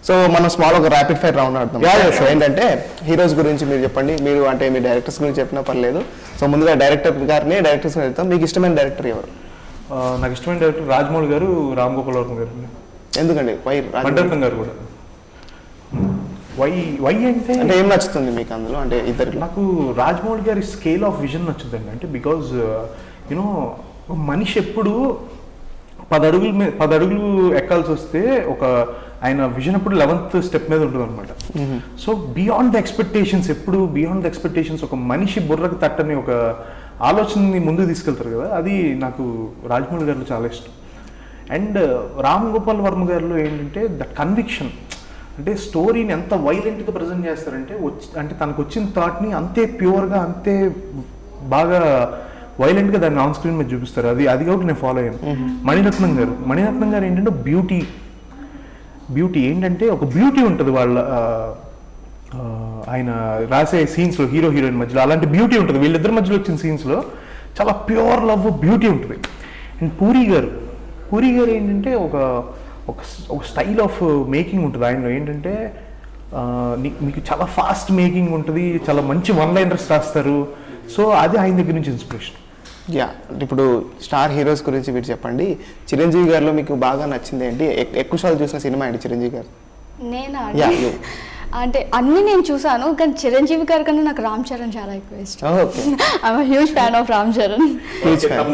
So మనం small ఒక rapid fire round ఆడతాం Yeah, yeah, sure. ఏంటంటే హీరోస్ గురించి మీరు చెప్పండి మీరు అంటే మీ డైరెక్టర్స్ గురించి చెప్పినా పర్లేదు సో ముందుగా డైరెక్టర్ గారిని డైరెక్టర్స్ గురించి చెప్తాం మీకు ఇష్టమైన డైరెక్టర్ ఎవరు ఆ, నాకు ఇష్టమైన డైరెక్టర్ రాజమౌళి గారు రామ్ గోపాల్ వర్మ గారు ఎందుకండి వై మండరత్నం గారు కూడా వై వై అంటే అంటే ఏం నచ్చుతుంది మీకు అందులో అంటే ఇద్దరిలో నాకు రాజమౌళి గారి స్కేల్ ఆఫ్ విజన్ నచ్చుతుందండి అంటే బికాజ్ యూనో ఒక మనిషి ఎప్పుడు పది అడుగుల మీద పది అడుగులు ఎక్కాల్సి వస్తే ఒక ఆయన విజన్ ఎప్పుడు లెవెన్త్ స్టెప్ మీద ఉంటుంది అనమాట సో బియాండ్ ద ఎక్స్పెక్టేషన్స్ ఎప్పుడు బియాండ్ ద ఎక్స్పెక్టేషన్స్ ఒక మనిషి బుర్రకు తట్టని ఒక ఆలోచనని ముందుకు తీసుకెళ్తారు కదా అది నాకు రాజమౌళి గారిలో చాలా ఇష్టం అండ్ రామ్ గోపాల్ వర్మ గారిలో ఏంటంటే ద కన్విక్షన్ అంటే స్టోరీని ఎంత వైలెంట్గా ప్రజెంట్ చేస్తారంటే వచ్చి అంటే తనకు వచ్చిన థాట్ని అంతే ప్యూర్గా అంతే బాగా వైలెంట్గా దాన్ని ఆన్ స్క్రీన్ మీద చూపిస్తారు అది అది కాబట్టి నేను ఫాలో అయ్యాను మణిరత్నం గారు మణిరత్నం గారు ఏంటంటే బ్యూటీ బ్యూటీ ఏంటంటే ఒక బ్యూటీ ఉంటుంది వాళ్ళ ఆ, ఆ, ఆయన రాసే సీన్స్లో హీరో హీరోయిన్ మధ్యలో అలాంటి బ్యూటీ ఉంటుంది వీళ్ళిద్దరి మధ్యలో వచ్చిన సీన్స్లో చాలా ప్యూర్ లవ్ బ్యూటీ ఉంటుంది అండ్ పూరి గారు పూరి గారు ఏంటంటే ఒక ఒక ఒక స్టైల్ ఆఫ్ మేకింగ్ ఉంటుంది ఆయనలో ఏంటంటే ఆ, నీ- మీకు చాలా ఫాస్ట్ మేకింగ్ ఉంటుంది చాలా మంచి వన్ లైనర్స్ రాస్తారు సో అది ఆయన దగ్గర నుంచి ఇన్స్పిరేషన్ యా ఇప్పుడు స్టార్ హీరోస్ గురించి మీరు చెప్పండి చిరంజీవి గారిలో మీకు బాగా నచ్చింది ఏంటి ఎక్- ఎక్కువ సార్లు చూసిన సినిమా ఏంటి చిరంజీవి గారు నేనా Yeah, అండి? you. అంటే అన్ని నేను చూసాను కానీ చిరంజీవి గారి కన్నా నాకు రామ్ చరణ్ చాలా ఎక్కువ ఇష్టం okay I'm huge fan of Ram Charan Huge fan.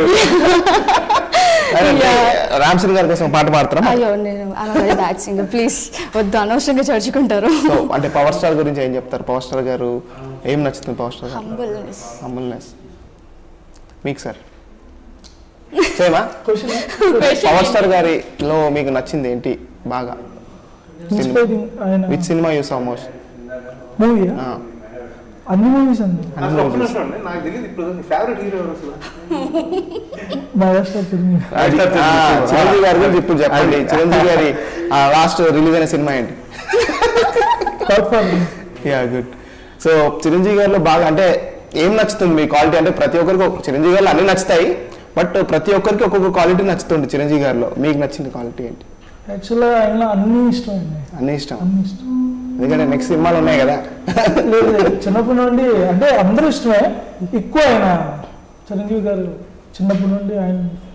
Ram Charan గారి కోసం ఒక పాట పాడతారా అయ్యో నేను I'm very bad singer please వద్దు అనవసరంగా చర్చుకుంటారు సో అంటే పవర్ స్టార్ గురించి ఏం చెప్తారు పవర్ స్టార్ గారు ఏం నచ్చుతుంది power star garu humbleness humbleness మీకు సార్ సేమా పవర్ స్టార్ గారిలో మీకు నచ్చింది ఏంటి బాగా ఇన్స్పైరింగ్ ఆయన విత్ సినిమా యూస్ మోస్ట్ మూవీ అన్ని మూవీస్ అండి నాకు తెలియదు ఇప్పుడు ఫేవరెట్ హీరో అసలు మెగాస్టార్ చిరంజీవి చిరంజీవి గారి గురించి ఇప్పుడు చెప్పండి చిరంజీవి గారి లాస్ట్ రిలీజ్ అయిన సినిమా ఏంటి థర్డ్ ఫార్ యా గుడ్ సో చిరంజీవి గారిలో బాగా అంటే ఏం నచ్చుతుంది మీ క్వాలిటీ అంటే ప్రతి ఒక్కరికి ఒక- చిరంజీవి గారిలో అన్ని నచ్చుతాయి బట్ ప్రతి ఒక్కరికి ఒక్కొక్క క్వాలిటీ నచ్చుతుంది చిరంజీవి గారిలో మీకు నచ్చిన క్వాలిటీ ఏంటి యాక్చువల్గా ఆయన అన్ని ఇష్టం అండి అన్ని ఇష్టం అన్ని ఇష్టం ఎందుకంటే నెక్స్ట్ సినిమాలు ఉన్నాయి కదా లేదు లేదు చిన్నప్పటి నుండి అంటే అందరూ ఇష్టమే ఎక్కువ ఆయన చిరంజీవి గారు చిన్నప్పటి నుండి ఆయన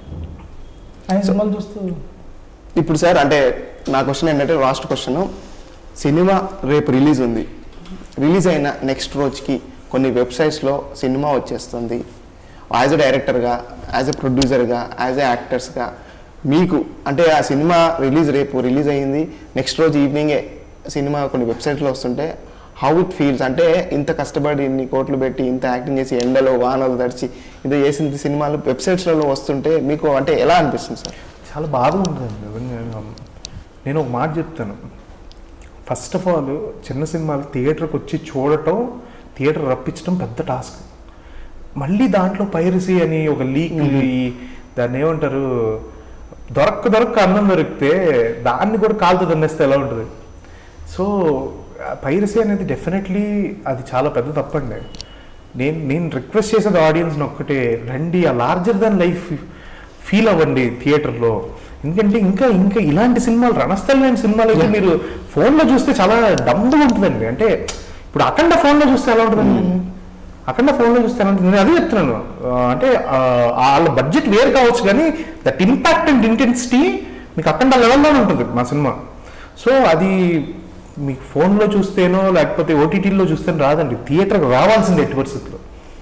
ఆయన సినిమాలు చూస్తూ ఇప్పుడు సార్ అంటే నా క్వశ్చన్ ఏంటంటే లాస్ట్ క్వశ్చన్ సినిమా రేపు రిలీజ్ ఉంది రిలీజ్ అయిన నెక్స్ట్ రోజుకి కొన్ని వెబ్సైట్స్లో సినిమా వచ్చేస్తుంది యాజ్ ఎ డైరెక్టర్గా యాజ్ ఎ ప్రొడ్యూసర్గా యాజ్ ఎ యాక్టర్స్గా మీకు అంటే ఆ సినిమా రిలీజ్ రేపు రిలీజ్ అయ్యింది నెక్స్ట్ రోజు ఈవినింగే సినిమా కొన్ని వెబ్సైట్లో వస్తుంటే హౌ ఇట్ ఫీల్స్ అంటే ఇంత కష్టపడి ఇన్ని కోట్లు పెట్టి ఇంత యాక్టింగ్ చేసి ఎండలో వానలు తడిచి ఇంత చేసిన సినిమాలు వెబ్సైట్స్లలో వస్తుంటే మీకు అంటే ఎలా అనిపిస్తుంది సార్ చాలా బాధగా ఉంటుందండి నిజంగా. నేను ఒక మాట చెప్తాను ఫస్ట్ ఆఫ్ ఆల్ చిన్న సినిమాలు థియేటర్కి వచ్చి చూడటం థియేటర్ రప్పించడం పెద్ద టాస్క్ మళ్ళీ దాంట్లో పైరసీ అని ఒక లీక్ దాన్ని ఏమంటారు దొరక్క దొరక్క అన్నం దొరికితే దాన్ని కూడా కాలుతో దండేస్తే ఎలా ఉంటుంది సో పైరసీ అనేది డెఫినెట్లీ అది చాలా పెద్ద తప్పండి నేను నేను రిక్వెస్ట్ చేసేది ఆడియన్స్ని ఒక్కటే రండి ఆ లార్జర్ దాన్ లైఫ్ ఫీల్ అవ్వండి థియేటర్లో ఎందుకంటే ఇంకా ఇంకా ఇలాంటి సినిమాలు రణస్థలమైన సినిమాలు అయితే మీరు ఫోన్లో చూస్తే చాలా డమ్గా ఉంటుందండి అంటే ఇప్పుడు అఖండ ఫోన్లో చూస్తే ఎలా ఉంటుందండి అఖండ ఫోన్లో చూస్తే ఎలా ఉంటుంది నేను అదే చెప్తున్నాను ఆ, అంటే ఆ, వాళ్ళ బడ్జెట్ వేరు కావచ్చు కానీ దట్ ఇంపాక్ట్ అండ్ ఇంటెన్సిటీ మీకు అఖండ లెవెల్లోనే ఉంటుంది మా సినిమా సో అది మీకు ఫోన్లో చూస్తేనో లేకపోతే ఓటీటీలో చూస్తేనో రాదండి థియేటర్కి రావాల్సిందే ఎట్టి పరిస్థితుల్లో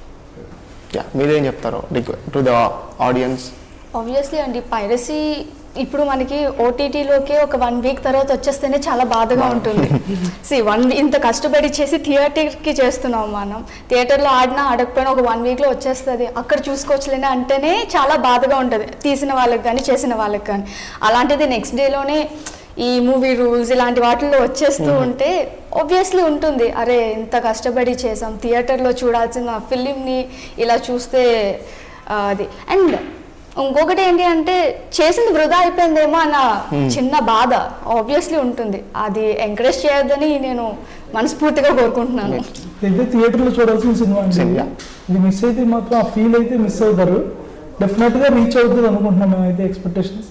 యా మీరేం చెప్తారు టు ద ఆడియన్స్ ఆబ్వియస్లీ అండి పైరసీ ఇప్పుడు మనకి ఓటీటీలోకే ఒక వన్ వీక్ తర్వాత వచ్చేస్తేనే చాలా బాధగా ఉంటుంది సి వన్ ఇంత కష్టపడి చేసి థియేటర్కి చేస్తున్నాం మనం థియేటర్లో ఆడినా ఆడకపోయినా ఒక వన్ వీక్లో వచ్చేస్తుంది అక్కడ చూసుకోవచ్చులేని అంటేనే చాలా బాధగా ఉంటుంది తీసిన వాళ్ళకి కానీ చేసిన వాళ్ళకి కానీ అలాంటిది నెక్స్ట్ డేలోనే ఈ మూవీ రూల్స్ ఇలాంటి వాటిల్లో వచ్చేస్తూ ఉంటే ఆబ్వియస్లీ ఉంటుంది అరే ఇంత కష్టపడి చేసాం థియేటర్లో చూడాల్సిన ఫిలింని ఇలా చూస్తే ఆ, అది అండ్ ఇంకొకటి ఏంటి అంటే చేసింది వృధా అయిపోయిందేమో అన్న చిన్న బాధ ఆబ్వియస్లీ ఉంటుంది అది ఎంకరేజ్ చేయొద్దని నేను మనస్ఫూర్తిగా కోరుకుంటున్నాను అయితే థియేటర్లో చూడాల్సిన సినిమా అండి సినిమా. ఇది మిస్ అయితే మాత్రం ఆ ఫీల్ అయితే మిస్ అవుతారు డెఫినెట్గా రీచ్ అవుతుంది అనుకుంటున్నాం మేమైతే expectations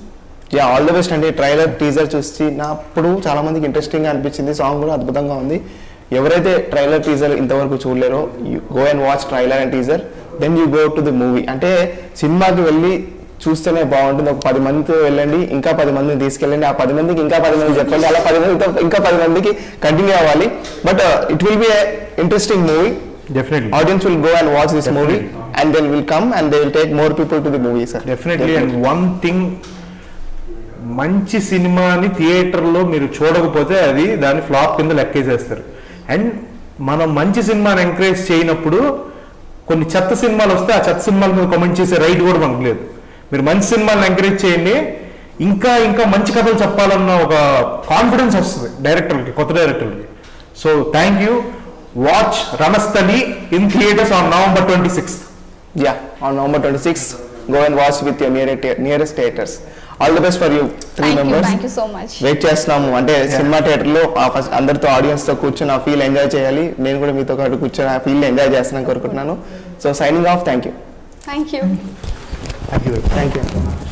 yeah all the best అండి ట్రైలర్ టీజర్ చూసినప్పుడు చాలా మందికి ఇంట్రెస్టింగ్ అనిపించింది సాంగ్ కూడా అద్భుతంగా ఉంది ఎవరైతే ట్రైలర్ టీజర్ ఇంతవరకు చూడలేరో go and watch trailer and teaser then you go to the movie అంటే సినిమాకి వెళ్ళి చూస్తేనే బాగుంటుంది ఒక పది మందితో వెళ్ళండి ఇంకా పది మందిని తీసుకెళ్ళండి ఆ పది మందికి ఇంకా పది మంది చెప్పండి అలా పది మందితో ఇంకా పది మందికి కంటిన్యూ అవ్వాలి but it will be interesting movie definitely audience will go and watch this movie Definitely. and they will come and they will take more people to the movie sir definitely and one thing మంచి సినిమాని థియేటర్లో మీరు చూడకపోతే అది దాన్ని flop కింద లెక్కేసేస్తారు and మనం మంచి సినిమాని ఎంకరేజ్ చేయనప్పుడు కొన్ని చెత్త సినిమాలు వస్తే ఆ చెత్త సినిమాల మీద కామెంట్ చేసే రైట్ కూడా మనకు లేదు మీరు మంచి సినిమాలను ఎంకరేజ్ చేయండి ఇంకా ఇంకా మంచి కథలు చెప్పాలన్న ఒక కాన్ఫిడెన్స్ వస్తుంది డైరెక్టర్కి కొత్త డైరెక్టర్కి so thank you watch Ranasthali in theatres on November twenty sixth yeah on november 26th go and watch with your near, nearest theaters all the best for you three thank you members thank you so much wait చేస్తున్నాము అంటే cinema థియేటర్లో first అందరితో audience తో కూర్చొని ఆ feel enjoy చేయాలి నేను కూడా మీతో పాటు కూర్చొని ఆ ఫీల్ ఎంజాయ్ చేస్తున్నాను కోరుకుంటున్నాను so signing off thank you thank you thank you thank you